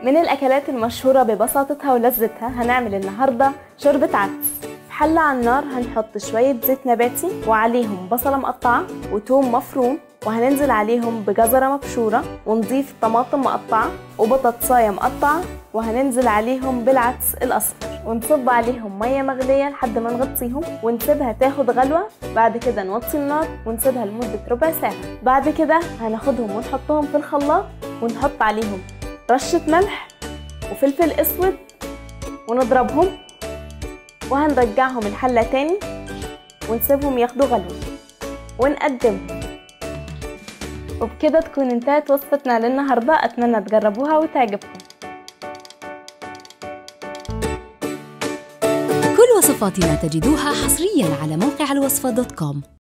من الأكلات المشهورة ببساطتها ولذتها هنعمل النهاردة شوربة عدس في حلة على النار هنحط شوية زيت نباتي وعليهم بصلة مقطعة وتوم مفروم وهننزل عليهم بجزرة مبشورة ونضيف طماطم مقطعة وبطاطساية مقطعة وهننزل عليهم بالعدس الأصفر ونصب عليهم مية مغلية لحد ما نغطيهم ونسيبها تاخد غلوة بعد كده نوطي النار ونسيبها لمدة ربع ساعة بعد كده هناخدهم ونحطهم في الخلاط ونحط عليهم رشة ملح وفلفل اسود ونضربهم وهنرجعهم الحلة تاني ونسيبهم ياخدوا غلوة ونقدمهم وبكده تكون انتهت وصفتنا للنهاردة أتمنى تجربوها وتعجبكم كل وصفاتنا تجدوها حصريا على موقع الوصفة دوت كوم